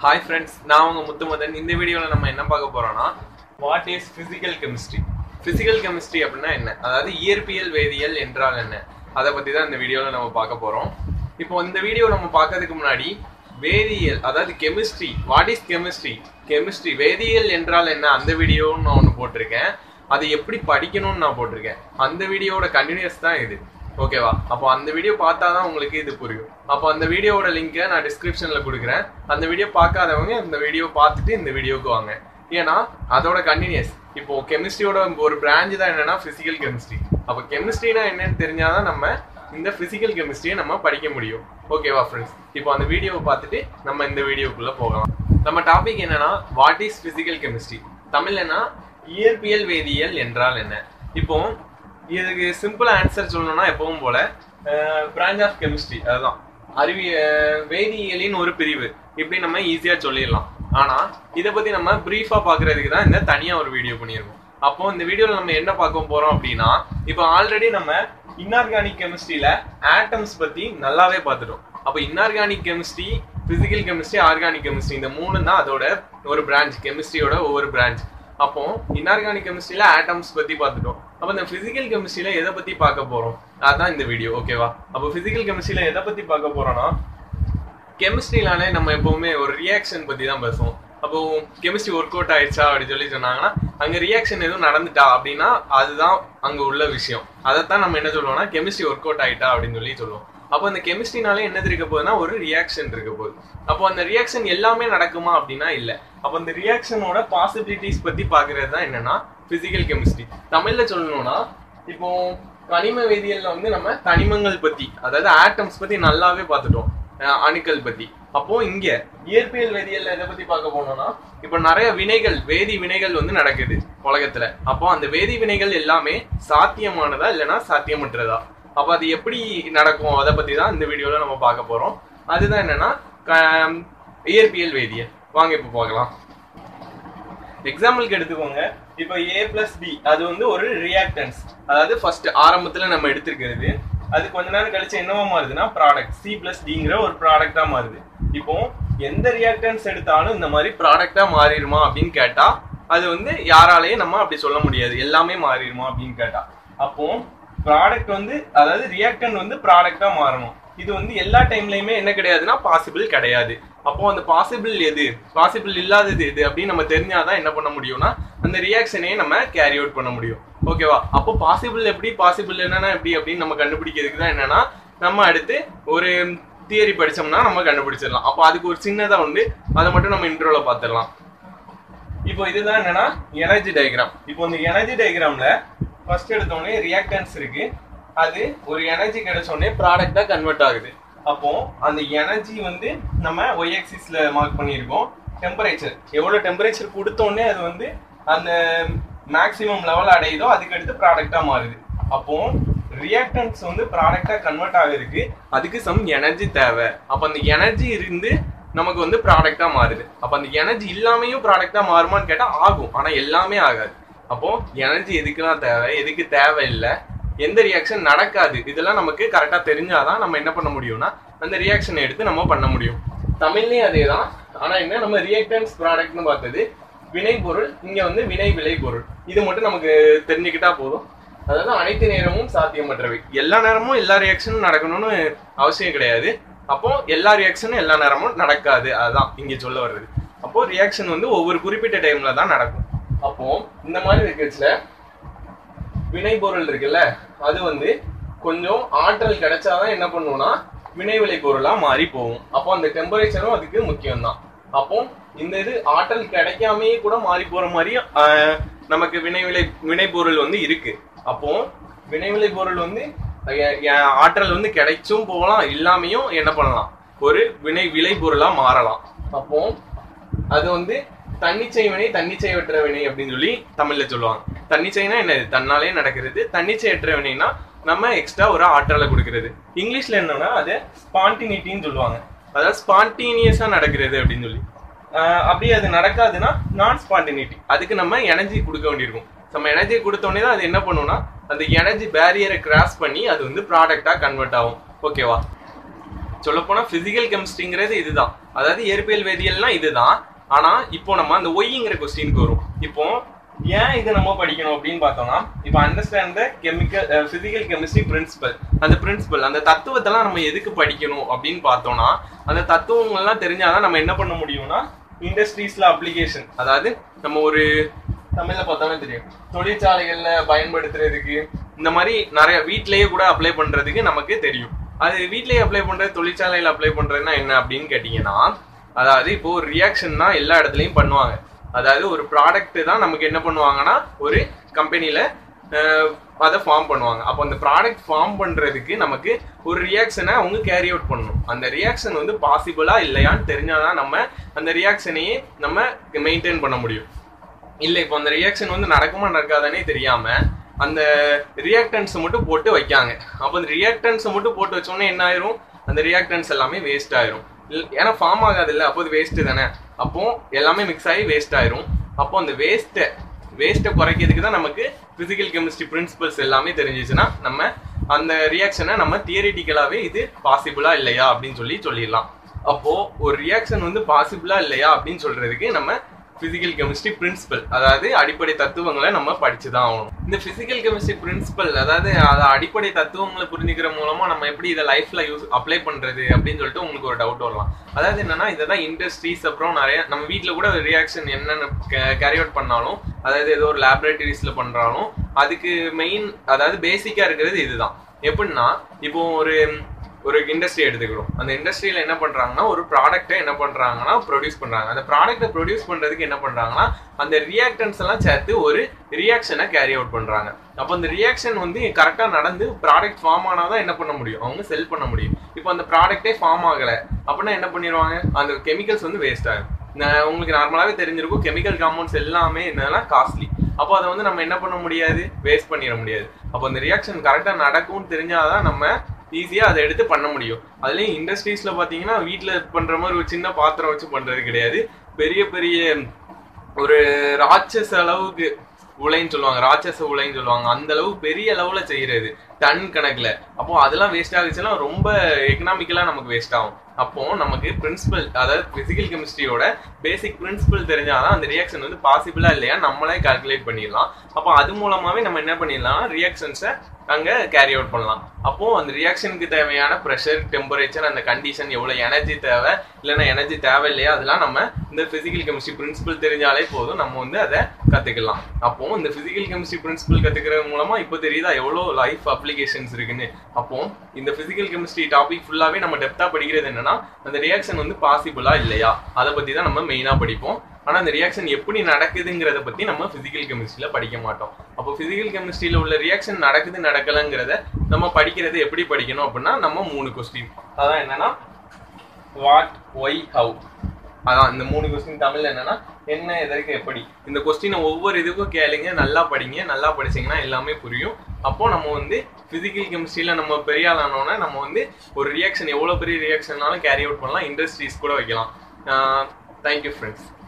hi friends நான் உங்க முத்துமதன் இந்த வீடியோவில் நம்ம என்ன பார்க்க போறோம்னா what is physical chemistry physical chemistry அப்படின்னா என்ன அதாவது இயற்பியல் வேதியியல் என்றால் என்ன அதை பற்றி தான் இந்த வீடியோவில் நம்ம பார்க்க போகிறோம் இப்போ இந்த வீடியோ நம்ம பார்க்கறதுக்கு முன்னாடி வேதியியல் அதாவது chemistry what is chemistry chemistry வேதியியல் என்றால் என்ன அந்த வீடியோன்னு நான் ஒன்று போட்டிருக்கேன் அது எப்படி படிக்கணும்னு நான் போட்டிருக்கேன் அந்த வீடியோவோட கண்டினியூஸ் தான் இது ஓகேவா அப்போ அந்த வீடியோ பார்த்தா தான் உங்களுக்கு இது புரியும் அப்போ அந்த வீடியோவோட லிங்கை நான் டிஸ்கிரிப்ஷன்ல கொடுக்குறேன் அந்த வீடியோ பார்க்காதவங்க இந்த வீடியோ பார்த்துட்டு இந்த வீடியோக்கு வாங்க ஏன்னா அதோட கண்டினியூஸ் இப்போ கெமிஸ்ட்ரியோட ஒரு பிரான்ச் தான் என்னன்னா பிசிக்கல் கெமிஸ்ட்ரி அப்போ கெமிஸ்ட்ரினா என்னன்னு தெரிஞ்சாதான் நம்ம இந்த பிசிக்கல் கெமிஸ்ட்ரியை நம்ம படிக்க முடியும் ஓகேவா ஃப்ரெண்ட்ஸ் இப்போ அந்த வீடியோவை பார்த்துட்டு நம்ம இந்த வீடியோக்குள்ள போகலாம் நம்ம டாபிக் என்னன்னா வாட் இஸ் பிசிக்கல் கெமிஸ்ட்ரி தமிழ்லனா இயற்பியல் வேதியியல் என்றால் என்ன இப்போ இதுக்கு சிம்பிள் ஆன்சர் சொல்லணும்னா எப்பவும் போல பிரான்ச் ஆஃப் கெமிஸ்ட்ரி அதுதான் அறிவிய வேதியியலின் ஒரு பிரிவு இப்படி நம்ம ஈஸியா சொல்லிடலாம் ஆனா இதை பத்தி நம்ம பிரீஃபா பாக்குறதுக்கு தான் இந்த தனியா ஒரு வீடியோ பண்ணியிருக்கோம் அப்போ இந்த வீடியோல நம்ம என்ன பார்க்க போறோம் அப்படின்னா இப்போ ஆல்ரெடி நம்ம இன்ஆர்கானிக் கெமிஸ்ட்ரியில ஆட்டம்ஸ் பத்தி நல்லாவே பார்த்துட்டோம் அப்போ inorganic chemistry physical chemistry organic chemistry இந்த மூணு தான் அதோட ஒரு பிரான்ச் கெமிஸ்ட்ரியோட ஒவ்வொரு பிரான்ச் அப்போ இன்ஆர்கானிக் கெமிஸ்ட்ரியில ஆட்டம்ஸ் பத்தி பார்த்துட்டோம் அப்போ இந்த பிசிக்கல் கெமிஸ்ட்ரியில எதை பத்தி பார்க்க போறோம் அதான் இந்த வீடியோ ஓகேவா அப்போ பிசிக்கல் கெமிஸ்ட்ரியில எதை பத்தி பார்க்க போறோம்னா கெமிஸ்ட்ரினாலே நம்ம எப்பவுமே ஒரு ரியாக்ஷன் பத்தி தான் பேசுவோம் அப்போ கெமிஸ்ட்ரி ஒர்க் அவுட் ஆயிடுச்சா அப்படின்னு சொல்லி சொன்னாங்கன்னா அங்க ரியாக்ஷன் எதுவும் நடந்துட்டா அப்படின்னா அதுதான் அங்க உள்ள விஷயம் அதைத்தான் நம்ம என்ன சொல்லுவோம்னா கெமிஸ்ட்ரி ஒர்க் அவுட் ஆயிட்டா அப்படின்னு சொல்லி சொல்லுவோம் அப்போ அந்த கெமிஸ்ட்ரினாலே என்னது இருக்க போகுதுன்னா ஒரு ரியாக்ஷன் இருக்க போகுது அப்போ அந்த ரியாக்ஷன் எல்லாமே நடக்குமா அப்படின்னா இல்ல அப்போ அந்த ரியாக்ஷனோட பாசிபிலிட்டிஸ் பத்தி பாக்குறது தான் என்னன்னா பிசிக்கல் கெமிஸ்ட்ரி தமிழ்ல சொல்லணும்னா இப்போ கனிம வேதியியல்ல வந்து நம்ம தனிமங்கள் பத்தி அதாவது ஆட்டம்ஸ் பத்தி நல்லாவே பார்த்துட்டோம் அஹ் அணுக்கள் பத்தி அப்போ இங்க இயற்பியல் வேதியியல்ல எதை பத்தி பார்க்க போனோம்னா இப்போ நிறைய வினைகள் வேதி வினைகள் வந்து நடக்குது உலகத்துல அப்போ அந்த வேதி வினைகள் எல்லாமே சாத்தியமானதா இல்லைன்னா சாத்தியமற்றதா அப்ப அது எப்படி நடக்கும் அதை பத்தி தான் இந்த வீடியோல நம்ம பார்க்க போறோம் அதுதான் என்னன்னா க- இயற்பியல் வேதியியல் வாங்க இப்போ பார்க்கலாம் எக்ஸாம்பிளுக்கு எடுத்துக்கோங்க இப்போ ஏ பிளஸ் பி அது வந்து ஒரு ரியாக்டன்ஸ் அதாவது ஃபர்ஸ்ட் ஆரம்பத்துல நம்ம எடுத்திருக்கிறது அது கொஞ்ச நேரம் கழிச்சு என்னவா மாறுதுன்னா ப்ராடக்ட் சி பிளஸ் டிங்கிற ஒரு ப்ராடக்டா மாறுது இப்போ எந்த ரியாக்டன்ஸ் எடுத்தாலும் இந்த மாதிரி ப்ராடக்டா மாறிடுமா அப்படின்னு கேட்டா அது வந்து யாராலையும் நம்ம அப்படி சொல்ல முடியாது எல்லாமே மாறிடுமா அப்படின்னு கேட்டா அப்போ ப்ராடக்ட் வந்து அதாவது ரியாக்டன் வந்து ப்ராடக்டா மாறணும் இது வந்து எல்லா டைம்லயுமே என்ன கிடையாதுன்னா பாசிபிள் கிடையாது அப்போ அந்த பாசிபிள் எது பாசிபிள் இல்லாதது எது அப்படின்னு நம்ம தெரிஞ்சாதான் என்ன பண்ண முடியும்னா அந்த ரியாக்ஷனையே நம்ம கேரி அவுட் பண்ண முடியும் ஓகேவா அப்போ பாசிபிள் எப்படி பாசிபிள் என்னன்னா எப்படி அப்படின்னு நம்ம கண்டுபிடிக்கிறதுக்கு தான் என்னன்னா நம்ம அடுத்து ஒரு தியரி படிச்சோம்னா நம்ம கண்டுபிடிச்சிடலாம் அப்போ அதுக்கு ஒரு சின்னதா உண்டு அதை மட்டும் நம்ம இன்ட்ரோல பார்த்துடலாம் இப்போ இதுதான் என்னன்னா எனர்ஜி டயக்ராம் இப்போ இந்த எனர்ஜி டயக்ராம்ல ஃபர்ஸ்ட் எடுத்தோடனே ரியாக்டன்ஸ் இருக்கு அது ஒரு எனர்ஜி கிடைச்ச உடனே ப்ராடக்டா கன்வெர்ட் ஆகுது அப்போ அந்த எனர்ஜி வந்து நம்ம ஒய் ஆக்சிஸ்ல மார்க் பண்ணியிருக்கோம் டெம்பரேச்சர் எவ்வளவு டெம்பரேச்சர் கொடுத்த உடனே அது வந்து அந்த மேக்ஸிமம் லெவல் அடையுதோ அதுக்கு அடுத்து ப்ராடக்டா மாறுது அப்போ ரியாக்டன்ஸ் வந்து ப்ராடக்டா கன்வெர்ட் ஆகுறதுக்கு அதுக்கு சம் எனர்ஜி தேவை அப்ப அந்த எனர்ஜி இருந்து நமக்கு வந்து ப்ராடக்டா மாறுது அப்ப அந்த எனர்ஜி இல்லாமையும் ப்ராடக்டா மாறுமான்னு கேட்டா ஆகும் ஆனா எல்லாமே ஆகாது அப்போ எனர்ஜி எதுக்கெல்லாம் தேவை எதுக்கு தேவை இல்லை எந்த ரியாக்ஷன் நடக்காது இதெல்லாம் நமக்கு கரெக்டா தெரிஞ்சாதான் நம்ம என்ன பண்ண முடியும்னா அந்த ரியாக்ஷனை எடுத்து நம்ம பண்ண முடியும் தமிழ்லயும் அதே தான் ஆனா என்ன நம்ம ரியாக்டன்ஸ் ப்ராடக்ட்னு பார்த்தது வினைபொருள் இங்க வந்து வினை விளைபொருள் இது மட்டும் நமக்கு தெரிஞ்சுக்கிட்டா போதும் அதாவது அனைத்து நேரமும் சாத்தியமற்றவை எல்லா நேரமும் எல்லா ரியாக்ஷனும் நடக்கணும்னு அவசியம் கிடையாது அப்போ எல்லா ரியாக்ஷனும் எல்லா நேரமும் நடக்காது அதுதான் இங்க சொல்ல வர்றது அப்போ ரியாக்ஷன் வந்து ஒவ்வொரு குறிப்பிட்ட டைம்ல தான் நடக்கும் அப்போ இந்த மாதிரி இருக்கச்சுல வினைபொருள் இருக்குல்ல அது வந்து கொஞ்சம் ஆற்றல் கிடைச்சாதான் என்ன பண்ணுவோம்னா வினை விளை பொருளா மாறி போகும் அப்போ அந்த டெம்பரேச்சரும் அதுக்கு முக்கியம் தான் அப்போ இந்த இது ஆற்றல் கிடைக்காமயே கூட மாறி போற மாதிரி ஆஹ், நமக்கு வினை விளை வினைபொருள் வந்து இருக்கு அப்போ வினை விளை பொருள் வந்து அஹ், அஹ், ஆற்றல் வந்து கிடைச்சும் போகலாம் இல்லாமையும் என்ன பண்ணலாம் ஒரு வினை விளை பொருளா மாறலாம் அப்போ அது வந்து தன்னிச்சை வினை தன்னிச்சையற்ற வினை அப்படின்னு சொல்லி தமிழ்ல சொல்லுவாங்க தன்னிச்சைனா என்னது தன்னாலே நடக்கிறது தன்னிச்சையற்ற வினைனா நம்ம எக்ஸ்ட்ரா ஒரு ஆற்றலை கொடுக்கிறது இங்கிலீஷ்ல என்னன்னா அது ஸ்பான்டினிட்டின்னு சொல்லுவாங்க அதாவது ஸ்பான்டீனியஸா நடக்கிறது அப்படின்னு சொல்லி ஆஹ் அப்படியே அது நடக்காதுன்னா நான் ஸ்பான்டினிட்டி அதுக்கு நம்ம எனர்ஜி கொடுக்க வேண்டியிருக்கும் நம்ம எனர்ஜி கொடுத்த உடனே தான் அது என்ன பண்ணும்னா அந்த எனர்ஜி பேரியரை கிராஸ் பண்ணி அது வந்து ப்ராடக்டா கன்வெர்ட் ஆகும் ஓகேவா சொல்லப்போனா பிசிக்கல் கெமிஸ்ட்ரிங்கிறது இதுதான் அதாவது இயற்பியல் வேதியியல்னா இதுதான் ஆனா இப்போ நம்ம அந்த ஒய்ங்கிற கொஸ்டினுக்கு வரும் இப்போ ஏன் இதை நம்ம படிக்கணும் அப்படின்னு பார்த்தோம்னா இப்போ understand the chemical physical chemistry principle அந்த பிரின்சிபல் அந்த தத்துவத்தெல்லாம் நம்ம எதுக்கு படிக்கணும் அப்படின்னு பார்த்தோம்னா அந்த தத்துவங்கள்லாம் தெரிஞ்சாதான் நம்ம என்ன பண்ண முடியும்னா இண்டஸ்ட்ரீஸ்ல அப்ளிகேஷன் அதாவது நம்ம ஒரு தமிழ்ல பார்த்தாலே தெரியும் தொழிற்சாலைகள்ல பயன்படுத்துறதுக்கு இந்த மாதிரி நிறைய வீட்லயே கூட அப்ளை பண்றதுக்கு நமக்கு தெரியும் அது வீட்லயே அப்ளை பண்றது தொழிற்சாலையில அப்ளை பண்றதுன்னா என்ன அப்படின்னு கேட்டீங்கன்னா அதாவது இப்போ ஒரு ரியாக்ஷன் தான் எல்லா இடத்துலயும் பண்ணுவாங்க அதாவது ஒரு ப்ராடக்ட் தான் நமக்கு என்ன பண்ணுவாங்கன்னா ஒரு கம்பெனில அதை ஃபார்ம் பண்ணுவாங்க அப்போ அந்த ப்ராடக்ட் ஃபார்ம் பண்றதுக்கு நமக்கு ஒரு ரியாக்ஷனை அவங்க கேரி அவுட் பண்ணணும் அந்த ரியாக்ஷன் வந்து பாசிபிளா இல்லையான்னு தெரிஞ்சாதான் நம்ம அந்த ரியாக்ஷனையே நம்ம மெயின்டைன் பண்ண முடியும் இல்லை இப்போ அந்த ரியாக்ஷன் வந்து நடக்குமா நடக்காதானே தெரியாம அந்த ரியாக்டன்ஸை மட்டும் போட்டு வைக்காங்க அப்போ அந்த ரியாக்டன்ஸை மட்டும் போட்டு வச்சோன்னே என்ன ஆயிரும் அந்த ரியாக்டன்ஸ் எல்லாமே வேஸ்ட் ஆயிரும் இல்ல- ஏன்னா ஃபார்ம் ஆகாது இல்லை அப்போ அது வேஸ்ட் தானே அப்போ எல்லாமே மிக்ஸ் ஆகி வேஸ்ட் ஆயிரும் அப்போ அந்த வேஸ்ட்டை வேஸ்ட்டை குறைக்கிறதுக்கு தான் நமக்கு பிசிக்கல் கெமிஸ்ட்ரி பிரின்சிபல்ஸ் எல்லாமே தெரிஞ்சிச்சுன்னா நம்ம அந்த ரியாக்ஷனை நம்ம தியரிட்டிக்கலாவே இது பாசிபிளா இல்லையா அப்படின்னு சொல்லி சொல்லிடலாம் அப்போ ஒரு ரியாக்ஷன் வந்து பாசிபிளா இல்லையா அப்படின்னு சொல்றதுக்கு நம்ம பிசிக்கல் கெமிஸ்ட்ரி பிரின்சிபல் அதாவது அடிப்படை தத்துவங்களை நம்ம படிச்சு தான் ஆகணும் இந்த பிசிக்கல் கெமிஸ்ட்ரி பிரின்சிபல் அதாவது அது அடிப்படை தத்துவங்களை புரிஞ்சுக்கிற மூலமா நம்ம எப்படி இதை லைஃப்ல யூஸ் அப்ளை பண்றது அப்படின்னு சொல்லிட்டு உங்களுக்கு ஒரு டவுட் வரலாம் அதாவது என்னன்னா இததான் இண்டஸ்ட்ரீஸ் அப்புறம் நிறைய நம்ம வீட்ல கூட ரியாக்ஷன் என்னென்ன கேரி அவுட் பண்ணாலும் அதாவது ஏதோ ஒரு லேபரேட்டரிஸ்ல பண்றாலும் அதுக்கு மெயின் அதாவது பேசிக்கா இருக்கிறது இதுதான் எப்படின்னா இப்போ ஒரு ஒரு இண்டஸ்ட்ரி எடுத்துக்கிறோம் அந்த இண்டஸ்ட்ரியில என்ன பண்றாங்கன்னா ஒரு ப்ராடக்ட்டை என்ன பண்றாங்கன்னா ப்ரொடியூஸ் பண்றாங்க அந்த ப்ராடக்ட்டை ப்ரொடியூஸ் பண்றதுக்கு என்ன பண்றாங்கன்னா அந்த ரியாக்டன்ஸ் எல்லாம் சேர்த்து ஒரு ரியாக்ஷனை கேரி அவுட் பண்றாங்க அப்போ அந்த ரியாக்ஷன் வந்து கரெக்டா நடந்து ப்ராடக்ட் ஃபார்ம் ஆனாதான் என்ன பண்ண முடியும் அவங்க செல் பண்ண முடியும் இப்போ அந்த ப்ராடக்ட்டே ஃபார்ம் ஆகல அப்படின்னா என்ன பண்ணிடுவாங்க அந்த கெமிக்கல்ஸ் வந்து வேஸ்ட் ஆகும் நான் உங்களுக்கு நார்மலாவே தெரிஞ்சிருக்கும் கெமிக்கல் காம்பவுண்ட்ஸ் எல்லாமே என்னன்னா காஸ்ட்லி அப்போ அதை வந்து நம்ம என்ன பண்ண முடியாது வேஸ்ட் பண்ணிட முடியாது அப்போ அந்த ரியாக்ஷன் கரெக்டாக நடக்கும்னு தெரிஞ்சாதான் நம்ம ஈஸியாக அதை எடுத்து பண்ண முடியும் அதுலேயும் இண்டஸ்ட்ரீஸில் பார்த்தீங்கன்னா வீட்டில் பண்ணுற மாதிரி ஒரு சின்ன பாத்திரம் வச்சு பண்ணுறது கிடையாது பெரிய பெரிய ஒரு ராட்சச அளவுக்கு உலைன்னு சொல்லுவாங்க ராட்சச உலைன்னு சொல்லுவாங்க அந்த அளவு பெரிய லெவல்ல செய்யறது டன் கணக்குல அப்போ அதெல்லாம் வேஸ்ட் ஆகுச்சுன்னா ரொம்ப எக்கனாமிக்கலா நமக்கு வேஸ்ட் ஆகும் அப்போ நமக்கு பிரின்சிபல் அதாவது பிசிக்கல் கெமிஸ்ட்ரியோட பேசிக் பிரின்சிபல் தெரிஞ்சாதான் அந்த ரியாக்ஷன் வந்து பாசிபிளா இல்லையா நம்மளே கால்குலேட் பண்ணிடலாம் அப்போ அது மூலமாவே நம்ம என்ன பண்ணிடலாம் ரியாக்ஷன்ஸை அங்க கேரி அவுட் பண்ணலாம் அப்போ அந்த ரியாக்ஷனுக்கு தேவையான ப்ரெஷர் டெம்பரேச்சர் அந்த கண்டிஷன் எவ்வளவு எனர்ஜி தேவை இல்லைன்னா எனர்ஜி தேவை இல்லையா அதெல்லாம் நம்ம இந்த பிசிக்கல் கெமிஸ்ட்ரி பிரின்சிபல் தெரிஞ்சாலே போதும் நம்ம வந்து அதை கத்துக்கலாம் அப்போ இந்த பிசிக்கல் கெமிஸ்ட்ரி பிரின்சிபல் கத்துக்கிறது மூலமா இப்போ தெரியுதா எவ்வளோ லைஃப் அப்ளிகேஷன்ஸ் இருக்குன்னு அப்போ இந்த பிசிக்கல் கெமிஸ்ட்ரி டாபிக் ஃபுல்லாவே நம்ம டெப்தா படிக்கிறது என்னன்னா அந்த ரியாக்ஷன் வந்து பாசிபிளா இல்லையா அதை பத்தி தான் நம்ம மெயினா படிப்போம் ஆனா அந்த ரியாக்ஷன் எப்படி நடக்குதுங்கிறத பத்தி நம்ம பிசிக்கல் கெமிஸ்ட்ரியில படிக்க மாட்டோம் அப்போ பிசிக்கல் கெமிஸ்ட்ரியில உள்ள ரியாக்ஷன் நடக்குது நடக்கலங்கிறத நம்ம படிக்கிறது எப்படி படிக்கணும் அப்படின்னா நம்ம மூணு கொஸ்டின் அதான் என்னன்னா வாட் ஒய் ஹவு அதான் இந்த மூணு கொஸ்டின் தமிழ்ல என்னன்னா என்ன எதற்கு எப்படி இந்த கொஸ்டினை ஒவ்வொரு இதுக்கும் கேளுங்க நல்லா படிங்க நல்லா படிச்சீங்கன்னா எல்லாமே புரியும் அப்போ நம்ம வந்து பிசிக்கல் கெமிஸ்ட்ரியில நம்ம பெரிய ஆளானோன்னா நம்ம வந்து ஒரு ரியாக்ஷன் எவ்வளவு பெரிய ரியாக்ஷன்னாலும் கேரி அவுட் பண்ணலாம் இண்டஸ்ட்ரீஸ் கூட வைக்கலாம் தேங்க்யூ ஃப்ரெண்ட்ஸ்